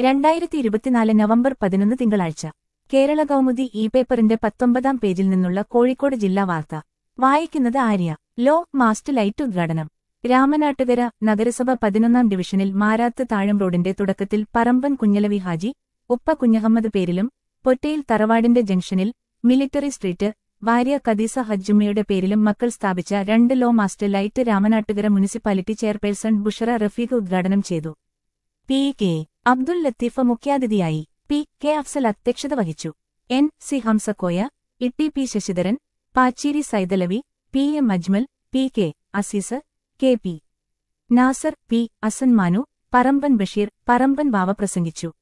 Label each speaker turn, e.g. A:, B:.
A: രണ്ടായിരത്തി ഇരുപത്തിനാല് നവംബർ പതിനൊന്ന് തിങ്കളാഴ്ച കേരള കൗമുദി ഇ പേപ്പറിന്റെ പത്തൊമ്പതാം പേജിൽ നിന്നുള്ള കോഴിക്കോട് ജില്ലാ വാർത്ത വായിക്കുന്നത് ആര്യ ലോ മാസ്റ്റ് ലൈറ്റ് ഉദ്ഘാടനം രാമനാട്ടുകര നഗരസഭ പതിനൊന്നാം ഡിവിഷനിൽ മാരാത്ത് താഴം റോഡിന്റെ തുടക്കത്തിൽ പറമ്പൻ കുഞ്ഞലവി ഹാജി ഉപ്പ കുഞ്ഞഹമ്മദ് പേരിലും പൊറ്റയിൽ തറവാടിന്റെ ജംഗ്ഷനിൽ മിലിറ്ററി സ്ട്രീറ്റ് വാര്യ ഖദീസ ഹജ്ജുമ്മയുടെ പേരിലും മക്കൾ സ്ഥാപിച്ച രണ്ട് low mast light Ramanattukara municipality chairperson Bushra Rafeeq ഉദ്ഘാടനം ചെയ്തു പി കെ അബ്ദുൽ ലത്തീഫ് മുഖ്യാതിഥിയായി പി കെ അഫ്സൽ അധ്യക്ഷത വഹിച്ചു N C Hamzakoya Itty P Sasidharan Pacheri Saithalavi P M Ajmal P K Azeez K P Nasar P Asan Manu Paramban Basheer Paramban Vava പ്രസംഗിച്ചു